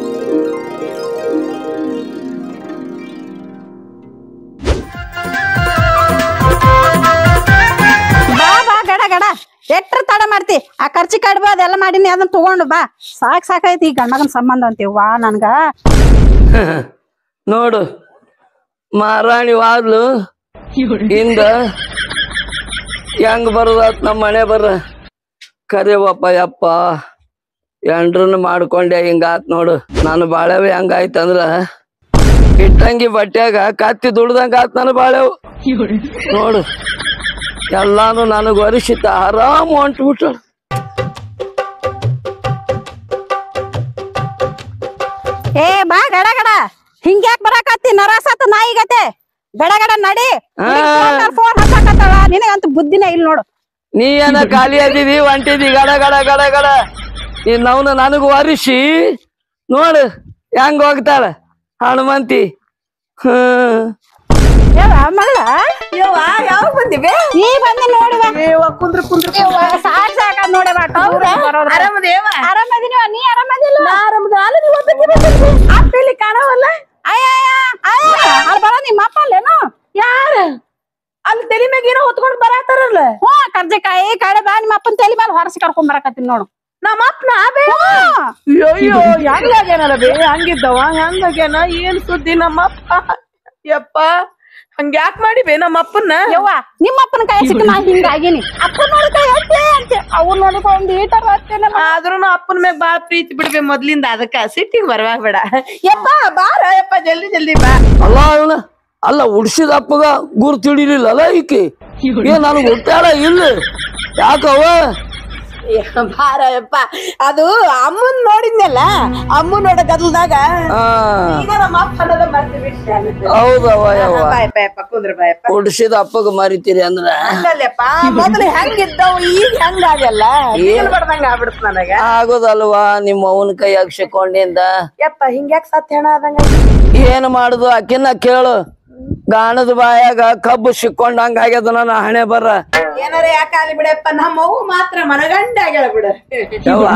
ಬಾ ಬಾ ಗಡ ಗಡ ಎಟ್ರ ತಡ ಮಾಡ್ತಿ ಆ ಖರ್ಚಿ ಕಡ್ಬ ಅದೆಲ್ಲ ಮಾಡೀನಿ ಅದನ್ನ ತಗೊಂಡು ಬಾ ಸಾಕ್ ಸಾಕೈತಿ ಈ ಗಂಡಗನ್ ಸಂಬಂಧ ಅಂತೀವಿ ವಾ ನನ್ಗ ನೋಡು ಮಹಾರಾಣಿ ವಾದ್ಲು ಹಿಂದ ಹೆಂಗ್ ಬರೋದಾತ್ ನಮ್ಮ ಮನೆ ಬರ್ರ ಕರಿವಪ್ಪ ಯಪ್ಪ ಎಂಡ್ರನ್ನ ಮಾಡ್ಕೊಂಡೆ ಹಿಂಗಾತ್ ನೋಡು ನಾನು ಬಾಳೆವು ಹೆಂಗಾಯ್ತಂದ್ರ ಇಟ್ಟಂಗಿ ಬಟ್ಟ್ಯಾಗ ಕತ್ತಿ ದುಡ್ದಂಗ ಆತ್ ನನ್ನ ಬಾಳೆವು ನೋಡು ಎಲ್ಲಾನು ನನಗ್ ವರ್ಷಿತ ಆರಾಮ್ ಹೊಂಟ್ಬಿಟ್ಟು ಏ ಬಾ ಗಡ ಗಡ ಹಿಂಗ್ಯಾಕ್ ಬರಾಕತ್ತಿ ನರಾಸತ್ ನಾಯಿಗತೆ ಗಡ ಗಡ ನಡಿ ಆ. ಫೋನ್ ಹಚ್ಚಾಕತ್ತಾಳ ನಿನಗಂತ ಬುದ್ಧಿನೇ ಇಲ್ಲ ನೋಡು ನೀ ಏನ ಖಾಲಿ ಅದಿದಿ ಹೊಂಟಿದಿ ಗಡ ಗಡ ಗಡ ಗಡ ಇನ್ನವನು ನನಗ್ ಒರಿಸಿ ನೋಡು ಹೆಂಗ್ ಹೋಗ್ತಾಳ ಹನುಮಂತಿ ಹ್ಮ್ ಯಾವ ಮಲ್ಲ ಯವ್ವ ಯಾವಾಗ ಬಂದಿವೆ ನೀ ಬಂದಿ ನೋಡುವ ಯವ್ವ ಕುಂದ್ರ ಕುಂದ್ರ ಸಾಕ್ ಸಾಕ ನೋಡೆ ಆರಾಮದೇವ ಆರಾಮದಿನಿವ ನೀ ಆರಾಮದಿಲ್ಲ ಆರಾಮದ ಅಲ್ಲ ನೀವು ಒಬ್ಬಕ್ಕೆ ಬಂದಿದ್ರಿ ಅಪ್ಪ ಇಲ್ಲಿ ಕಾಣವಲ್ಲ ಅಯ್ಯ ಅಲ್ಲಿ ಬರೋ ನಿಮ್ಮ ಅಪ್ಪ ಅಲ್ಲೇನು ಯಾರ ಅಲ್ಲಿ ತಲೆ ಮ್ಯಾಗ ಏನೋ ಹೊತ್ಕೊಂಡ್ ಬರಾತಾರಲ್ಲ ಹ್ಞೂ ಕರ್ಜಿಕಾಯಿ ಕಡೆ ಬಾ ನಿಮ್ಮ ಅಪ್ಪನ ತಲೆ ಮೇಲೆ ಹೊರಸಿ ಕರ್ಕೊಂಡ್ ಬರಕತ್ತೀನಿ ನೋಡು ನಮ್ಮ ಅಪ್ಪನ ಬೇ ಅಯ್ಯೋ ಹೆಂಗಾಗ್ಯಾನಲ್ಲ ಬೇ ಹಂಗಿದ್ದವ ಹೆಂಗಾಗ್ಯಾನ ಏನ್ ಸುದ್ದಿ ನಮ್ಮ ಅಪ್ಪ ಯಪ್ಪ ಹಂಗ್ಯಾಕ್ ಮಾಡಿ ಬೇ ನಮ್ಮ ಅಪ್ಪನ್ನ ಯವ್ವ ನಿಮ್ಮ ಅಪ್ಪನ ಕೈ ಸಿಕ್ಕ ನಾ ಹಿಂಗಾಗಿನಿ ಅಪ್ಪ ನೋಡ್ಕ ಅತ್ತೆ ಅಂತೆ ಅವ್ರು ನೋಡ್ಕೊಂಡ್ ಈಟರ್ ಅತ್ತೇನೆ ಆದ್ರೂ ಅಪ್ಪನ ಮ್ಯಾಗ ಬಾಳ ಪ್ರೀತಿ ಬಿಡ್ಬೇ ಮೊದ್ಲಿಂದ ಅದಕ್ಕ ಸಿಟ್ಟಿಗೆ ಬರ್ವಾಗ್ ಬೇಡ ಯಪ್ಪ ಬಾರ ಯಪ್ಪ ಜಲ್ದಿ ಜಲ್ದಿ ಬಾ ಅಲ್ಲ ಅವನ ಅಲ್ಲ ಉಡ್ಸಿದ ಅಪ್ಪಗ ಗುರು ತಿಳಿಲಿಲ್ಲ ಅಲ್ಲ ಈಕಿ ಏ ನನಗ್ ಹುಟ್ಟಾಳ ಇಲ್ಲ ಯಾಕವ ಬಾರ ಯಪ್ಪ ಅದು ಅಮ್ಮನ್ ನೋಡಿದ್ನಲ್ಲ ಅಮ್ಮನ್ ನೋಡ ಗದಲ್ದಾಗ ಆ ಈಗ ನಮ್ಮ ಅಪ್ಪ ಅನ್ನೋದ ಮರ್ತು ಬಿಟ್ಟೆ ಹೌದವ ಯವ್ವ ಬಾಯಪ್ಪ ಯಪ್ಪ ಕುಂದ್ರ ಬಾಯಪ್ಪ ಉಡ್ಸಿದ ಅಪ್ಪಗ ಮರಿತೀರಿ ಅಂದ್ರ ಹಂಗಲ್ಲಪ್ಪ ಮೊದಲು ಹೆಂಗಿದ್ದವು ಈಗ ಹೆಂಗಾಗಲ್ಲ ಏನ್ ಬಡ್ದಂಗ ಆಗ್ಬಿಡ್ತ ನನಗ ಆಗೋದಲ್ವಾ ನಿಮ್ಮ ಅವನ ಕೈಯಾಗ ಸಿಕ್ಕೊಂಡಿಂದ ಯಪ್ಪ ಹಿಂಗ್ಯಾಕ್ ಸತ್ಯ ಹೆಣ ಆದಂಗ ಏನ್ ಮಾಡುದು ಆಕಿನ ಕೇಳು ಗಾಣದ ಬಾಯಾಗ ಕಬ್ಬು ಸಿಕ್ಕೊಂಡಂಗ ಆಗ್ಯದ ನನ್ನ ಹಣೆ ಬರ್ರ ಏನಾರ ಯಾಕಾಲಿ ಬಿಡಪ್ಪ ನಮ್ಮ ಅವ್ವ ಮಾತ್ರ ಮನಗಂಡ ಆಗ್ಯಾಳ ಬಿಡ ಯವ್ವ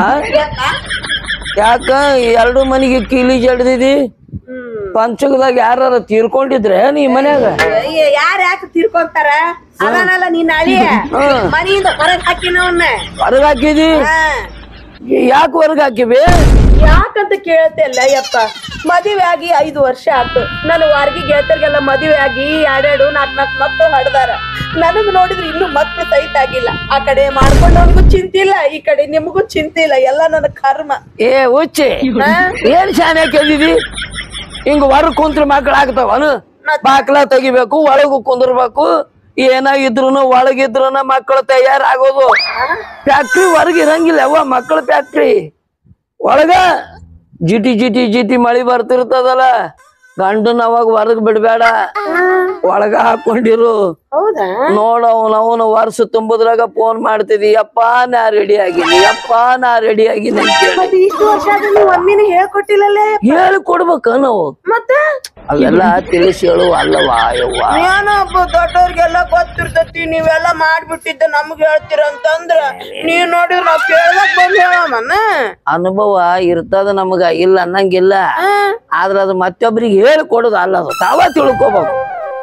ಯಾಕ ಎರಡು ಮನಿಗೆ ಕೀಲಿ ಜಡ್ದಿದಿ ಪಂಚಕದಾಗ ಯಾರ ತೀರ್ಕೊಂಡಿದ್ರೆ ನೀ ಮನ್ಯಾಗ ಯಾರ ಯಾಕೆ ತೀರ್ಕೊಂತಾರ ಅದಾನಲ್ಲ ನೀನ್ ಅಳಿಯ ಮನೆಯಿಂದ ಹೊರಗ್ ಹಾಕಿನವನ್ನ ಹೊರಗ್ ಹಾಕಿದಿ ಯಾಕೆ ಹೊರಗ್ ಹಾಕಿವಿ ಯಾಕಂತ ಕೇಳ್ತಿಲ್ಲ ಯಪ್ಪ ಮದುವೆ ಆಗಿ ಐದು ವರ್ಷ ಆತು ನನ್ನ ವಾರ್ಗಿ ಗೆಳತರಿಗೆಲ್ಲ ಮದುವೆ ಆಗಿ ಎರಡೆರಡು ನಾಲ್ಕ್ ನಾಲ್ಕು ಮಕ್ಕಳು ಹಡ್ದಾರ ನನಗ್ ನೋಡಿದ್ರೆ ಇನ್ನು ಮತ್ತೆ ಸಹಿತ ಆಗಿಲ್ಲ ಆ ಕಡೆ ಮಾಡ್ಕೊಂಡವ್ರಿಗೂ ಚಿಂತಿಲ್ಲ ಈ ಕಡೆ ನಿಮಗೂ ಚಿಂತಿಲ್ಲ ಎಲ್ಲ ನನ್ನ ಕರ್ಮ ಏ ಹುಚ್ಚಿ ಏನ್ ಶಾನೆ ಕೇಳಿದಿ ಹಿಂಗ ಹೊರಗ್ ಕುಂತ್ರ ಮಕ್ಳು ಆಗ್ತಾವನು ಬಾಕ್ಲ ತೆಗಿಬೇಕು ಒಳಗು ಕುಂದ್ರಬೇಕು ಏನ ಇದ್ರುನು ಒಳಗಿದ್ರುನ ಮಕ್ಕಳು ತಯಾರಾಗೋದು ಫ್ಯಾಕ್ಟ್ರಿ ಹೊರಗ್ ಇರಂಗಿಲ್ಲ ಅವ್ವ ಮಕ್ಕಳ ಫ್ಯಾಕ್ಟ್ರಿ ಒಳಗ ಜಿಟಿ ಜಿಟಿ ಜಿಟಿ ಮಳಿ ಬರ್ತಿರ್ತದಲ್ಲ ಗಂಡನ ಅವಾಗ ಹೊರಗ್ ಬಿಡ್ಬೇಡ ಒಳಗ ಹಾಕೊಂಡಿರು ಹೌದಾ ನೋಡ ಅವನು ವರ್ಷ ತುಂಬುದ್ರಾಗ ಫೋನ್ ಮಾಡ್ತಿದಿ ಯಪ್ಪ ನಾ ರೆಡಿ ಆಗಿನಿ ಯಪ್ಪ ನಾ ರೆಡಿ ಆಗಿನಿ ಅಂತ ಹೇಳಿ ಮತ್ತೆ ಇಷ್ಟು ವರ್ಷ ಆದ್ರೂ ನೀವು ಒಮ್ಮಿನ ಹೇಳ್ಕೊಟ್ಟಿಲ್ಲಲ್ಲೇ ಹೇಳಿ ಕೊಡ್ಬೇಕ ನಾವು ಮತ್ತೆ ಅವೆಲ್ಲ ತಿಳಿಸಿ ಹೇಳು ಅಲ್ಲವಾ ಯವ್ವ ಏನಪ್ಪ ದೊಡ್ಡವ್ರಿಗೆಲ್ಲ ಗೊತ್ತಿರ್ತೈತಿ ನೀವೆಲ್ಲ ಮಾಡ್ಬಿಟ್ಟಿದ್ದ ನಮ್ಗೆ ಹೇಳ್ತೀರ ಅಂತಂದ್ರ ನೀವ್ ನೋಡಿದ್ರ ನಾವ್ ಕೇಳ್ದಕ್ ಬಂದ್ ಹೇಳಮ್ಮನ ಅನುಭವ ಇರ್ತದ ನಮಗ ಇಲ್ಲ ಅನ್ನಂಗಿಲ್ಲ ಆದ್ರ ಅದು ಮತ್ತೊಬ್ರಿಗೆ ಹೇಳಿ ಕೊಡುದು ಅಲ್ಲ ಅದು ತಾವ ತಿಳ್ಕೊಬೇಕು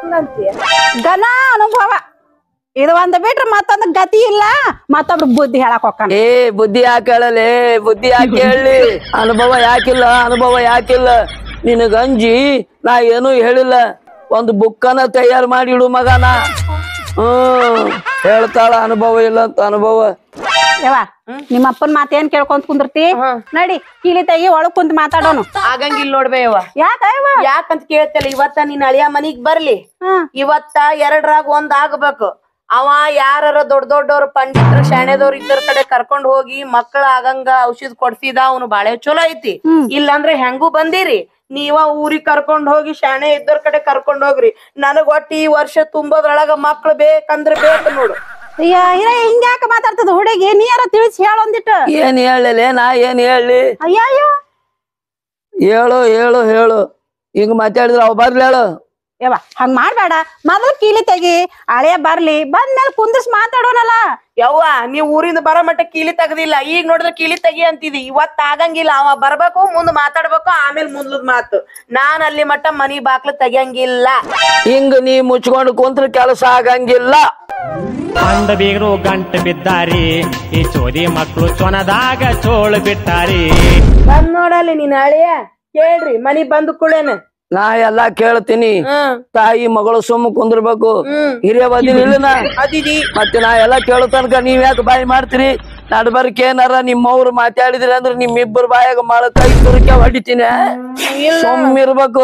ಘನ ಅನುಭವ ಇದು ಒಂದ್ ಬಿಟ್ರೆ ಮತ್ತೊಂದ್ ಗತಿ ಇಲ್ಲ ಮತ್ತೊಬ್ರು ಬುದ್ಧಿ ಹೇಳಕ್ ಹೋಗ್ತಾನ ಏ ಬುದ್ಧಿ ಯಾಕೆ ಹೇಳಲಿ ಬುದ್ಧಿ ಯಾಕೆ ಹೇಳಿ ಅನುಭವ ಯಾಕಿಲ್ಲ ಅನುಭವ ಯಾಕಿಲ್ಲ ನಿನಗ ಅಂಜಿ ನಾ ಏನೂ ಹೇಳಿಲ್ಲ ಒಂದು ಬುಕ್ಕನ ತಯಾರು ಮಾಡಿ ಇಡು ಮಗನ ಹ್ಮ್ ಹೇಳ್ತಾಳ ಅನುಭವ ಇಲ್ಲ ಅಂತ ಅನುಭವ ಯವ್ವ ನಿಮ್ಮ ಅಪ್ಪನ್ ಮಾತೇನ್ ಕೇಳ್ಕೊಂತ ಕುಂದಿರ್ತಿ ನಡಿ ಇಲ್ಲಿ ತೆಗಿ ಒಳಗ್ ಕುಂತ್ ಮಾತಾಡೋನು ಆಗಂಗಿಲ್ಲ ನೋಡ್ಬೇವ ಯಾಕ ಯವ್ವ ಯಾಕಂತ ಕೇಳ್ತಿಲ್ಲ ಇವತ್ತ ನಿನ್ ಅಳಿಯ ಮನಿಗ್ ಬರ್ಲಿ ಹ್ಮ್. ಇವತ್ತ ಎರಡ್ರಾಗ ಒಂದ್ ಆಗ್ಬೇಕು ಅವ ಯಾರ ದೊಡ್ಡ ದೊಡ್ಡವ್ರ ಪಂಡಿತರು ಶಾಣೆದವ್ರ ಇದ್ದರ ಕಡೆ ಕರ್ಕೊಂಡ್ ಹೋಗಿ ಮಕ್ಕಳ ಆಗಂಗ ಔಷಧ ಕೊಡ್ಸಿದ ಅವನು ಬಾಳೆ ಚಲೋ ಐತಿ ಇಲ್ಲಾಂದ್ರೆ ಹೆಂಗೂ ಬಂದಿರಿ ನೀವ ಊರಿಗ್ ಕರ್ಕೊಂಡ್ ಹೋಗಿ ಶಾಣೆ ಇದ್ದರ ಕಡೆ ಕರ್ಕೊಂಡ್ ಹೋಗ್ರಿ ನನಗ್ ಒಟ್ಟ ಈ ವರ್ಷ ತುಂಬೋದ್ರೊಳಗ ಮಕ್ಳು ಬೇಕಂದ್ರ ಬೇಕು ನೋಡು ಅಯ್ಯ ಇರ ಹಿಂಗ್ಯಾಕ ಮಾತಾಡ್ತದ ಹುಡುಗಿ ನೀರ ತಿಳಿಸಿ ಹೇಳೊಂದಿಟ್ಟು ಏನ್ ಹೇಳಲಿ ನಾ ಏನ್ ಹೇಳಿ ಅಯ್ಯಯ್ಯೋ ಹೇಳು ಹೇಳು ಹೇಳು ಹಿಂಗ್ ಮಾತಾಡಿದ್ರ ಅವ್ ಬರ್ಲಿ ಹೇಳು ಯವ್ವ ಹಂಗ್ ಮಾಡ್ಬೇಡ ಮೊದಲು ಕೀಲಿ ತೆಗಿ ಹಳೆಯ ಬರ್ಲಿ ಬಂದ್ಮೇಲೆ ಕುಂದ್ರಿಸ್ ಮಾತಾಡೋನಲ್ಲ ಯವ್ವ ನೀವ್ ಊರಿಂದ ಬರೋ ಮಟ್ಟ ಕೀಲಿ ತೆಗ್ದಿಲ್ಲ ಈಗ ನೋಡಿದ್ರೆ ಕೀಲಿ ತೆಗಿ ಅಂತಿದಿ ಇವತ್ ಆಗಂಗಿಲ್ಲ ಅವ ಬರ್ಬೇಕು ಮುಂದ್ ಮಾತಾಡ್ಬೇಕು ಆಮೇಲೆ ಮುಂದ್ಲದ್ ಮಾತು ನಾನ್ ಅಲ್ಲಿ ಮಟ್ಟ ಮನಿ ಬಾಕ್ಲ ತೆಗಿಯಂಗಿಲ್ಲ ಹಿಂಗ ನೀ ಮುಚ್ಕೊಂಡು ಕುಂತ್ರ ಕೆಲಸ ಆಗಂಗಿಲ್ಲ ಅಂದ ಬೀಗರು ಗಂಟು ಬಿದ್ದಾರಿ ಈ ಚೋದಿ ಮಕ್ಕಳು ಚೊನದಾಗ ಚೋಳು ಬಿಟ್ಟಾರಿ ಬಂದ್ ನೋಡಲ್ಲಿ ನೀನ್ ಹಳೆಯ ಕೇಳ್ರಿ ಮನಿ ಬಂದ್ ಕುಳೇನ ನಾ ಎಲ್ಲಾ ಕೇಳ್ತೀನಿ ಹ್ಮ್ ತಾಯಿ ಮಗಳು ಸುಮ್ಮ ಕುಂದ್ರಬೇಕು ಹ್ಮ್ ಹಿರಿಯ ಬದಿನ ಇಲ್ಲ ಅದಿದಿ ಮತ್ತೆ ನಾ ಎಲ್ಲಾ ಕೇಳೋ ತನಕ ನೀವ್ ಯಾಕೆ ಬಾಯಿ ಮಾಡ್ತೀರಿ ನಡ್ಬರ್ಕ್ ಏನಾರ ನಿಮ್ಮವ್ರು ಮಾತಾಡಿದ್ರಿ ಅಂದ್ರೆ ನಿಮ್ಮಿಬ್ಬರು ಬಾಯಾಗ ಮಾಳ ಕೈ ತುರುಕ ಹೊಡಿತೀನಿ ಸುಮ್ಮಿರ್ಬೇಕು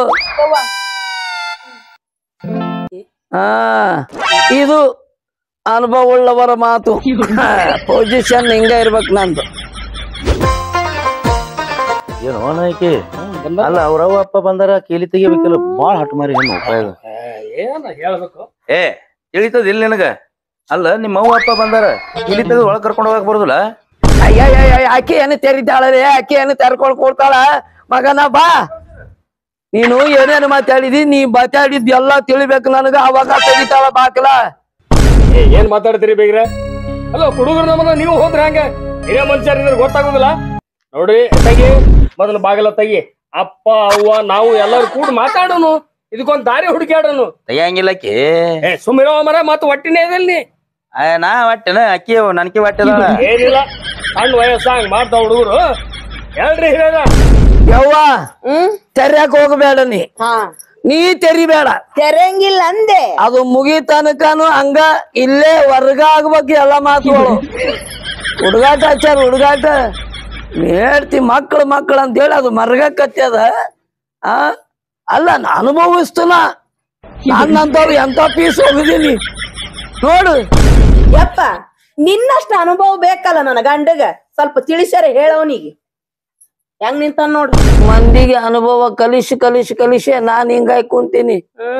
ಹಾ ಇದು ಅನುಭವ ಉಳ್ಳವರ ಮಾತು ಪೊಸಿಷನ್ ಹಿಂಗ ಇರ್ಬೇಕು ನಂದು ಏನು ನಾಯ್ಕಿ ಅಲ್ಲ ಅವ್ರವ್ವ ಅಪ್ಪ ಬಂದಾರ ಕೀಲಿ ತೆಗಿಬೇಕಲ್ಲ ಬಾಳ ಹಟ್ ಮಾರಿ ಏನು ಉಪಯೋಗ ಏನ ಹೇಳ್ಬೇಕು ಏ ತಿಳಿತದ ಇಲ್ಲ ನಿನಗ ಅಲ್ಲ ನಿಮ್ಮ ಅವ್ವ ಅಪ್ಪ ಬಂದಾರ ಕೀಲಿ ತೆಗೆದು ಒಳಗ್ ಕರ್ಕೊಂಡು ಹೋಗಕ್ ಬರುದಿಲ್ಲ ಅಯ್ಯ ಆಕಿ ಏನು ತೆರಿತಾಳರೆ ಆಕಿ ಏನು ತೆರ್ಕೊಳ್ ಕೊಡ್ತಾಳ ಮಗನ ಬಾ ನೀನು ಏನೇನು ಮಾತಾಡಿದಿ ನೀ ಮಾತಾಡಿದ್ ಎಲ್ಲಾ ತಿಳಿಬೇಕು ನನಗ ಅವಾಗ ತೆಗಿತಾಳ ಬಾಕಲ ಏ ಏನ್ ಮಾತಾಡ್ತೀರಿ ಬೇಗ್ರ ಅಲ್ಲ ಹುಡುಗರು ನಮ್ಮನ್ನ ನೀವು ಹೋದ್ರ ಹಂಗ ಹಿರಿಯ ಮನುಷ್ಯರಿದ್ರೆ ಗೊತ್ತಾಗೋದಿಲ್ಲ ನೋಡ್ರಿ ತೆಗಿ ಮೊದಲು ಬಾಗಲ ತೆಗಿ ಅಪ್ಪ ಅವ್ವ ನಾವು ಎಲ್ಲರೂ ಕೂಡ ಮಾತಾಡೋನು ಇದಕ್ಕೊಂದ್ ದಾರಿ ಹುಡುಕ್ಯಾಡೋನು ತೆಗಿಯಂಗಿಲ್ಲಕ್ಕಿ ಏ ಸುಮ್ಮಿರೋ ಮರ ಮತ್ತೆ ಒಟ್ಟಿನೇ ಇದಲ್ಲಿ ನೀ ಆ, ನಾ ಒಟ್ಟೆನ ಅಕ್ಕಿ ನನ್ಕಿ ಒಟ್ಟೆದಾಳ ಏನಿಲ್ಲ ಸಣ್ಣ ವಯಸ್ಸ ಹಂಗ್ ಮಾಡ್ತಾವ ಹುಡುಗರು ಹೇಳ್ರಿ ಹಿರಿಯರ ಯವ್ವ ತೆರ್ಯಾಕ ಹೋಗಬೇಡ ನೀ ಹಾ ನೀ ತೆರಿಬೇಡ ತೆರೆಂಗಿಲ್ಲ ಅಂದೆ ಅದು ಮುಗಿ ತನಕನು ಹಂಗ ಇಲ್ಲೇ ವರ್ಗ ಆಗ್ಬೇಕು ಎಲ್ಲ ಮಾತುಗಳು ಹುಡುಗಾಟ ಹಚ್ಚಾರ ಹುಡುಗಾಟ ನೀ ಹೇಳ್ತಿ ಮಕ್ಳು ಮಕ್ಳು ಅಂತ ಹೇಳಿ ಅದು ಮರ್ಗಕ್ಕತ್ಯದ ಆ ಅಲ್ಲ ನಾ ಅನುಭವಿಸ್ತನ ನನ್ನಂತವ್ರು ಎಂತ ಪೀಸ್ ಹೋಗಿದ್ದೀನಿ ನೋಡು ಯಪ್ಪ ನಿನ್ನಷ್ಟ ಅನುಭವ ಬೇಕಲ್ಲ ನನ್ನ ಗಂಡಗ ಸ್ವಲ್ಪ ತಿಳಿಸ್ಯಾರ ಹೇಳವನಿಗೆ ಹೆಂಗ್ ನಿಂತ ನೋಡು ಮಂದಿಗೆ ಅನುಭವ ಕಲಿಸಿ ಕಲಿಸಿ ಕಲಿಸಿ ನಾನ್ ಹಿಂಗಾಗಿ ಕುಂತೀನಿ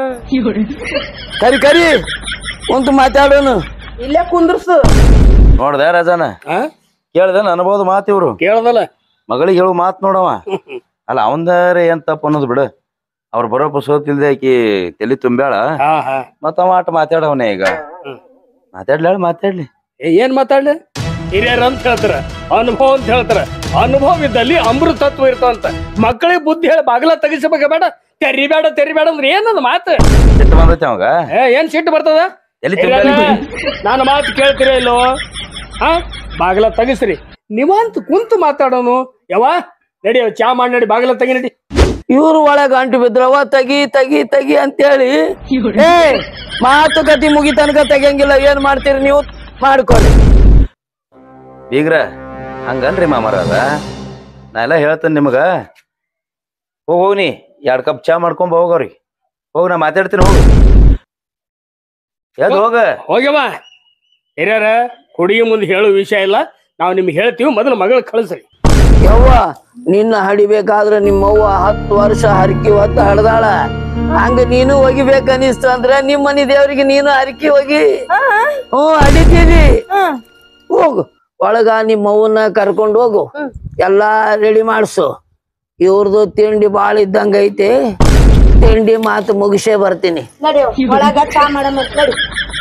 ಕರಿ ಕರಿ ಕುಂತು ಮಾತಾಡೋನು ಇಲ್ಲೇ ಕುಂದ್ರಸು ನೋಡ್ದ ರಾಜನ ಕೇಳ್ದ ಅನುಭವದ ಮಾತು ಇವ್ರು ಕೇಳದಲ್ಲ ಮಗಳಿಗೆ ಹೇಳು ಮಾತ್ ನೋಡವ ಅಲ್ಲ ಅವಂದಾರ ಏನ್ ತಪ್ಪ ಅನ್ನೋದು ಬಿಡು ಅವ್ರ ಬರೋ ಸೋತಿಲ್ದೆ ಆಕಿ ತಲಿ ತುಂಬ್ಯಾಳ ಹಾ ಹಾ ಮತ್ತ ಅವ ಆಟ ಮಾತಾಡವನೇ ಈಗ ಮಾತಾಡ್ಲಾಳ ಮಾತಾಡ್ಲಿ ಏ, ಏನ್ ಮಾತಾಡ್ಲಿ ಹಿರಿಯರ ಅಂತ ಹೇಳ್ತಾರ ಅನುಭವ ಅಂತ ಹೇಳ್ತಾರ ಅನುಭವ ಇದ್ದಲ್ಲಿ ಅಮೃತ ತತ್ವ ಇರ್ತಾವಂತ ಮಕ್ಕಳಿಗೆ ಬುದ್ಧಿ ಹೇಳಿ ಬಾಗಲ ತೆಗಿಸಬೇಕ ಬೇಡ ತೆರಿಬೇಡ ತೆರಿಬೇಡ ಅಂದ್ರೆ ಏನದು ಮಾತು ಸಿಟ್ಟು ಬಂದೈತಿ ಅವಾಗ ಏ ಏನ್ ಸಿಟ್ಟು ಬರ್ತದ ಎಲ್ಲಿ ಹಿರಿಯರ, ತಿರ್ಗಾಡಿ? ನಾನು ಮಾತು ಕೇಳ್ತೀರ ಇಲ್ಲೋ ಹಾ ಬಾಗಲ ತೆಗಿಸ್ರಿ ನೀವಂತ ಕುಂತು ಮಾತಾಡೋನು ಯಾವ ನಡಿ ಅವ್ ಚಾ ಮಾಡಿ ನಡಿ ಬಾಗಲ ತೆಗಿ ನಡಿ ಇವ್ರ ಒಳಗ ಅಂಟು ಬಿದ್ರವ ತಗಿ ತಗಿ ತಗಿ ಅಂತೇಳಿ ಏ ಮಾತುಕತೆ ಮುಗಿ ತನಕ ತೆಗಿಯಂಗಿಲ್ಲ ಏನ್ ಮಾಡ್ತೀರಿ ನೀವು ಮಾಡ್ಕೊಳ್ಳಿ ಬೀಗ್ರ ಹಂಗಲ್ರಿ ಮಾಮರ ಅದ ನಾ ಎಲ್ಲ ಹೇಳ್ತೇನೆ ನಿಮಗ ಹೋಗ್ ಹೋಗ್ ನೀ ಎರಡ್ ಕಪ್ ಚಾ ಮಾಡ್ಕೊಂಡ್ ಹೋಗವ್ರಿ ಹೋಗ್ ನಾ ಮಾತಾಡ್ತೀನಿ ಹೋಗು ಯಾವ್ದು ಹೋಗ ಹೋಗ್ಯವ ಹಿರಿಯರ ಹುಡುಗಿ ಮುಂದೆ ಹೇಳೋ ವಿಷಯ ಇಲ್ಲ ನಾವು ನಿಮ್ಗೆ ಹೇಳ್ತೀವಿ ಮೊದಲು ಮಗಳು ಕಳಿಸ್ರಿ ಯವ್ವ ನಿನ್ನ ಹಡಿಬೇಕಾದ್ರ ನಿಮ್ಮವ್ವ ಹತ್ತು ವರ್ಷ ಹರಕಿ ಹೊತ್ತ ಹಡ್ದಾಳ ಹಂಗ ನೀನು ಒಗಿಬೇಕ ಅನಿಸ್ತು ಅಂದ್ರ ನಿಮ್ ಮನಿ ದೇವ್ರಿಗೆ ನೀನು ಹರಕಿ ಹೋಗಿ ಹ್ಞೂ ಹಡಿತೀರಿ ಹೋಗು ಒಳಗ ನಿಮ್ಮ ಅವ್ವನ್ನ ಕರ್ಕೊಂಡು ಹೋಗು ಎಲ್ಲಾ ರೆಡಿ ಮಾಡ್ಸು ಇವ್ರದ್ದು ತಿಂಡಿ ಬಾಳ ಇದ್ದಂಗ ಐತಿ ತಿಂಡಿ ಮಾತು ಮುಗಿಸೇ ಬರ್ತೀನಿ ನಡಿ ಒಳಗ ಚಾ ಮಾಡಮ್ಮ ನಡಿ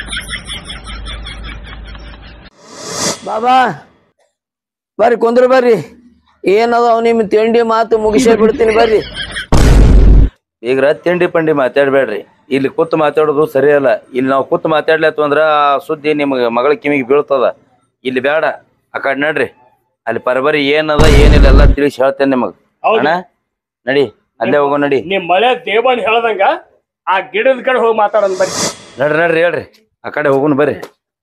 ಬಾಬಾ ಬರ್ರಿ ಕುಂದ್ರ ಬರ್ರಿ ಏನದಾವ್ ನಿಮ್ ತಿಂಡಿ ಮಾತು ಮುಗಿಸೇ ಬಿಡ್ತೀನಿ ಬರ್ರಿ ಬೀಗ್ರ ತಿಂಡಿ ಪಂಡಿ ಮಾತಾಡ್ಬೇಡ್ರಿ ಇಲ್ಲಿ ಕೂತ್ ಮಾತಾಡೋದು ಸರಿಯಲ್ಲ ಇಲ್ಲಿ ನಾವು ಕೂತ್ ಮಾತಾಡ್ಲತ್ತು ಅಂದ್ರ ಆ ಸುದ್ದಿ ನಿಮ್ಗ ಮಗಳ ಕಿವಿಗೆ ಬೀಳ್ತದ ಇಲ್ಲಿ ಬೇಡ ಆ ಕಡೆ ನಡ್ರಿ ಅಲ್ಲಿ ಪರಬರಿ ಏನದ ಏನಿಲ್ಲ ಎಲ್ಲ ತಿಳಿಸಿ ಹೇಳ್ತೇನೆ ನಿಮಗ್ ಹೌದು. ಅಣ್ಣ ನಡಿ ಅಲ್ಲೇ ಹೋಗೋ ನಡಿ ನಿಮ್ ಮಳೆ ದೇವನ್ ಹೇಳ್ದಂಗ ಆ ಗಿಡದ ಕಡೆ ಹೋಗಿ ಮಾತಾಡೋಣ ಬರ್ರಿ ನಡ್ರಿ ನಡ್ರಿ ಹೇಳ್ರಿ ಆ ಕಡೆ ಹೋಗುನ್ ಬರ್ರಿ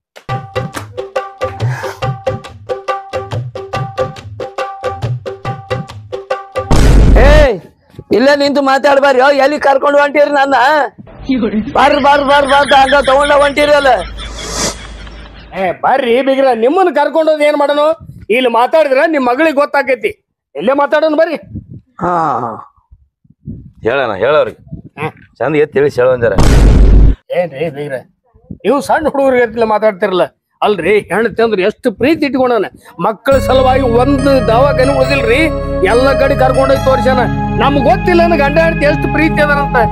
ಏ ಇಲ್ಲೇ ನಿಂತು ಮಾತಾಡ್ಬಾರಿ ಎಲ್ಲಿ ಕರ್ಕೊಂಡು ಹೊಂಟಿರಿ ನನ್ನ ಬಾರ್ ಬಾರ್ ಬಾರ್ ಬಾರ್ ಹಂಗ ತಗೊಂಡ ಹೊಂಟಿರಿ ಅಲ್ಲ ಏ ಬರ್ರಿ ಬಿಗ್ರ ನಿಮ್ಮನ್ನ ಕರ್ಕೊಂಡು ಹೋದ್ ಏನ್ ಮಾಡೋಣ ಇಲ್ಲಿ ಮಾತಾಡಿದ್ರ ನಿಮ್ ಮಗಳಿಗೆ ಗೊತ್ತಾಕೈತಿ ಎಲ್ಲೇ ಮಾತಾಡೋಣ ಬರ್ರಿ ಹಾ ಹೇಳಣ ಹೇಳವ್ರಿಗೆ ಚಂದ ಎತ್ತಿ ತಿಳಿಸಿ ಹೇಳೋಂಜಾರ ಏನ್ರಿ ಬೀಗ್ರ ನೀವು ಸಣ್ಣ ಹುಡುಗರಿಗೆ ಎತ್ತಲ ಮಾತಾಡ್ತಿರಲ್ಲ ಅಲ್ರಿ ಹೆಣ್ತಿ ಅಂದ್ರೆ ಎಷ್ಟು ಪ್ರೀತಿ ಇಟ್ಕೊಂಡಾನ ಮಕ್ಕಳ ಸಲುವಾಗಿ ಒಂದು ದವಾಖಾನೆ ಉಳಿದಿಲ್ರಿ ಎಲ್ಲ ಕಡೆ ಕರ್ಕೊಂಡೋಗಿ ತೋರ್ಸ್ಯಾನ ನಮ್ಗ್ ಗೊತ್ತಿಲ್ಲ ನನ್ ಗಂಡ ಹೆಂಡತಿ ಎಷ್ಟು ಪ್ರೀತಿ ಅದಾರಂತ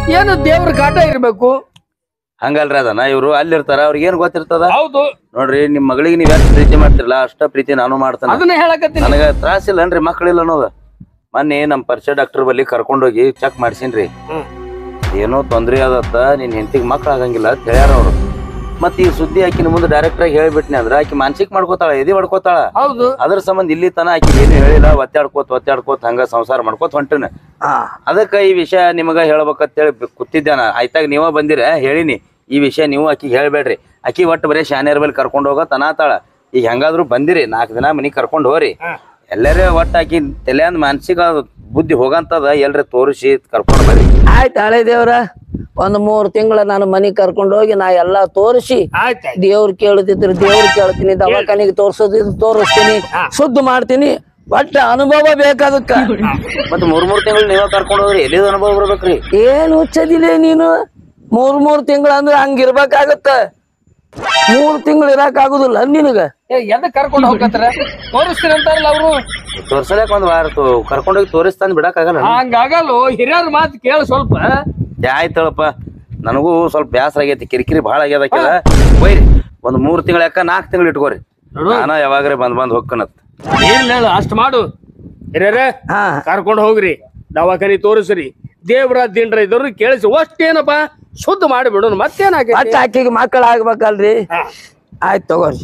ಏನು ದೇವ್ರ ಕಾಟ ಇರ್ಬೇಕು ಹಂಗಲ್ರಿ ಅದನ್ನ ಇವ್ರು ಅಲ್ಲಿರ್ತಾರ ಅವ್ರಿಗೆ ಏನ್ ಗೊತ್ತಿರ್ತದ ಹೌದು ನೋಡ್ರಿ ನಿಮ್ ಮಗಳಿಗೆ ನೀವ್ ಎಷ್ಟು ಪ್ರೀತಿ ಮಾಡ್ತಿರಲ್ಲ ಅಷ್ಟ ಪ್ರೀತಿ ನಾನು ಮಾಡ್ತಾನ ಅದನ್ನ ಹೇಳಕತ್ತೀನಿ ನನಗ ತ್ರಾಸಿಲ್ಲನ್ರಿ ಮಕ್ಕಳಿಲ್ಲ ಅನ್ನೋದು ಮೊನ್ನೆ ನಮ್ ಪರಿಚಯ ಡಾಕ್ಟರ್ ಬಲ್ಲಿ ಕರ್ಕೊಂಡೋಗಿ ಚೆಕ್ ಮಾಡ್ಸಿನ್ರಿ ಹ್ಮ್. ಏನೋ ತೊಂದ್ರೆ ಆದತ್ತ ನಿನ್ ಹೆಂಡತಿಗೆ ಮಕ್ಳು ಆಗಂಗಿಲ್ಲ ಅಂತ ಹೇಳ್ಯಾರ ಅವ್ರು ಮತ್ ಈ ಸುದ್ದಿ ಆಕಿನ ಮುಂದೆ ಡೈರೆಕ್ಟ್ ಆಗಿ ಹೇಳ್ಬಿಟ್ನಿ ಅಂದ್ರ ಆಕಿ ಮಾನಸಿಕ ಮಾಡ್ಕೋತಾಳ ಎದಿ ಹೊಡ್ಕೋತಾಳ ಹೌದು ಅದ್ರ ಸಂಬಂಧ ಇಲ್ಲಿ ತನ ಆಕಿ ಏನು ಹೇಳಿಲ್ಲ ಒತ್ತಾಡ್ಕೋತ ಒತ್ತಾಡ್ಕೋತ ಹಂಗ ಸಂಸಾರ ಮಾಡ್ಕೋತ ಹೊಂಟನ ಹಾ ಅದಕ್ಕ ಈ ವಿಷಯ ನಿಮಗ ಹೇಳ್ಬೇಕಂತೇಳಿ ಕೂತಿದ್ದೆ ನಾ ಆಯ್ತಾಗ ನೀವ ಬಂದಿರ ಹೇಳಿನಿ ಈ ವಿಷಯ ನೀವು ಆಕಿಗೆ ಹೇಳ್ಬೇಡ್ರಿ ಆಕಿ ಒಟ್ಟು ಬರೀ ಶಾನ್ಯರ ಬಲ್ಲಿ ಕರ್ಕೊಂಡು ಹೋಗೋ ತನಾತಾಳ ಈಗ ಹೆಂಗಾದ್ರು ಬಂದಿರಿ ನಾಲ್ಕು ದಿನ ಮನಿಗ್ ಕರ್ಕೊಂಡು ಹೋರಿ ಎಲ್ಲರೇ ಒಟ್ಟು ಆಕಿ ತಲೆಯಂದ್ ಮಾನಸಿಕ ಬುದ್ಧಿ ಹೋಗಂತದ ಎಲ್ರಿ ತೋರಿಸಿ ಕರ್ಕೊಂಡು ಬರ್ರಿ ಆಯ್ತು ಹಳೆ ದೇವ್ರ ಒಂದ್ ಮೂರ್ ತಿಂಗಳ ನಾನು ಮನಿಗ್ ಕರ್ಕೊಂಡು ಹೋಗಿ ನಾ ಎಲ್ಲಾ ತೋರಿಸಿ ಆಯ್ತು ದೇವ್ರ ಕೇಳುದಿದ್ರು ದೇವ್ರ ಕೇಳ್ತೀನಿ ದವಾಖಾನಿಗೆ ತೋರ್ಸೋದಿದ್ರು ತೋರಿಸ್ತೀನಿ ಶುದ್ಧ ಮಾಡ್ತೀನಿ ಒಟ್ಟ ಅನುಭವ ಬೇಕಾದಕ್ಕ ಮತ್ ಮೂರ್ ಮೂರ್ ತಿಂಗಳು ನೀವ ಕರ್ಕೊಂಡು ಹೋಗ್ರಿ ಎಲ್ಲಿದ ಅನುಭವ ಬರ್ಬೇಕ್ರಿ ಏನ್ ಹುಚ್ಚದಿಲ್ಲ ನೀನು ಮೂರ್ ಮೂರ್ ತಿಂಗಳ ಅಂದ್ರೆ ಹಂಗಿರ್ಬೇಕಾಗತ್ತ ಮೂರ್ ತಿಂಗಳು ಇರಾಕ್ ಆಗುದಿಲ್ಲ ನಿನಗ ಏ ಎದಕ್ ಕರ್ಕೊಂಡು ಹೋಗತ್ತಾರ ತೋರಿಸ್ತೀನಿ ಅಂತಾರಲ್ಲ ಅವ್ರು ತೋರ್ಸಲಕ್ ಒಂದ್ ವಾರ ಕರ್ಕೊಂಡೋಗಿ ತೋರಿಸ್ತಾನ ಬಿಡಕ್ ಆಗಲ್ಲ ಹಂಗಾಗಲ್ಲ ಹಿರಿಯರ ಮಾತು ಕೇಳ ಸ್ವಲ್ಪ ಆಯ್ತಳಪ್ಪ ನನಗೂ ಸ್ವಲ್ಪ ಬ್ಯಾಸರ ಆಗೈತಿ ಕಿರಿಕಿರಿ ಭಾಳ ಆಗ್ಯದ ಆಕಿದ ಒಯ್ರಿ ಒಂದ್ ಮೂರ್ ತಿಂಗಳ ಯಾಕ ನಾಲ್ಕು ತಿಂಗಳು ಇಟ್ಕೋರಿ ನಾನ ಯಾವಾಗ್ರೆ ಬಂದ್ ಬಂದ್ ಹೊಕ್ಕನತ್ ಏನ್ ಹೇಳ ಅಷ್ಟ್ ಮಾಡು ಹಿರಿಯರೇ ಹಾ ಕರ್ಕೊಂಡು ಹೋಗ್ರಿ ದವಾಖಾನಿ ತೋರಿಸ್ರಿ ದೇವ್ರ ದಿಂಡ್ರ ಇದ್ರು ಕೇಳಿಸಿ ಅಷ್ಟೇನಪ್ಪ ಶುದ್ಧ ಮಾಡಿಬಿಡೋಣ ಒಟ್ಟ ಮತ್ತೇನಾಗೈತಿ ಆಕಿಗೆ ಮಕ್ಕಳ ಆಗ್ಬೇಕಲ್ರಿ ಹಾ. ಆಯ್ತು ತಗೋರಿ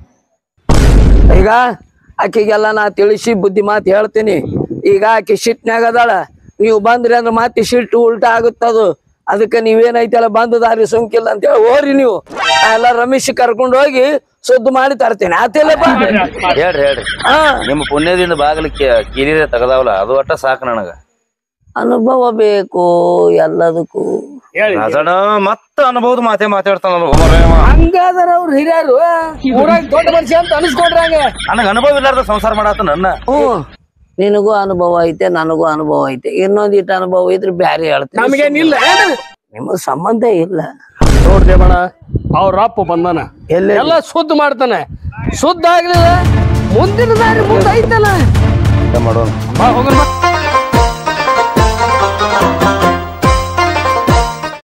ಈಗ ಆಕಿಗೆಲ್ಲ ನಾ ತಿಳಿಸಿ ಬುದ್ಧಿ ಮಾತು ಹೇಳ್ತೀನಿ ಈಗ ಆಕಿ ಸಿಟ್ನ್ಯಾಗ ಅದಾಳ ನೀವು ಬಂದ್ರಿ ಅಂದ್ರೆ ಮತ್ತೆ ಸಿಟ್ಟು ಉಲ್ಟಾ ಆಗುತ್ತದು ಅದಕ್ಕೆ ನೀವೇನೈತಲ್ಲ ಬಂದ ದಾರಿ ಸುಂಕಿಲ್ಲ ಅಂತ ಹೇಳಿ ಹೋರಿ ನೀವು ನಾ ಎಲ್ಲ ರಮೇಶ್ ಕರ್ಕೊಂಡು ಹೋಗಿ ಸುದ್ದಿ ಮಾಡಿ ತರ್ತೇನೆ ಆತಿಲ್ಲಪ್ಪ ಹೇಳ್ರಿ ಹೇಳ್ರಿ ಹಾ ನಿಮ್ಮ ಪುಣ್ಯದಿಂದ ಬಾಗಿಲು ಕಿರಿರೆ ತೆಗದಾವಲ್ಲ ಅದು ಒಟ್ಟ ಸಾಕು ನನಗ ಅನುಭವ ಬೇಕು ಎಲ್ಲದಕ್ಕೂ ಹೇಳಿ ರಾಜಣ್ಣ ಮತ್ತ ಅನುಭವದ ಮಾತೇ ಮಾತಾಡ್ತಾನಲ್ಲ ಹಂಗಾದ್ರ ಅವ್ರ ಹಿರಿಯರು ಊರಾಗ ದೊಡ್ಡ ಮನುಷ್ಯ ಅಂತ ಅನಿಸ್ಕೊಂಡ್ರಂಗ ನನಗ ಅನುಭವ ಇಲ್ಲಾರ್ದ ಸಂಸಾರ ಮಾಡಾತ ನನ್ನ ಹ್ಮ್ ನಿನಗೂ ಅನುಭವ ಐತೆ ನನಗೂ ಅನುಭವ ಐತೆ ಇನ್ನೊಂದಿಟ್ಟು ಅನುಭವ ಇದ್ರೆ ಬ್ಯಾರೆ ಹೇಳ್ತೀನಿ ನಮಗೇನಿಲ್ಲ ನಿಮಗ್ ಸಂಬಂಧ ಇಲ್ಲ ನೋಡ್ದೇವಣ ಅವ್ರ ಅಪ್ಪ ಬಂದಾನ ಎಲ್ಲಿ ಎಲ್ಲ ಶುದ್ಧ ಮಾಡ್ತಾನೆ ಶುದ್ಧ ಆಗ್ಲಿಲ್ಲ ಮುಂದಿನ ದಾರಿ ಮುಂದೆ ಐತಲ್ಲ ಮಾಡೋಣ ಬಾ ಹೋಗೋಣ ಬಾ.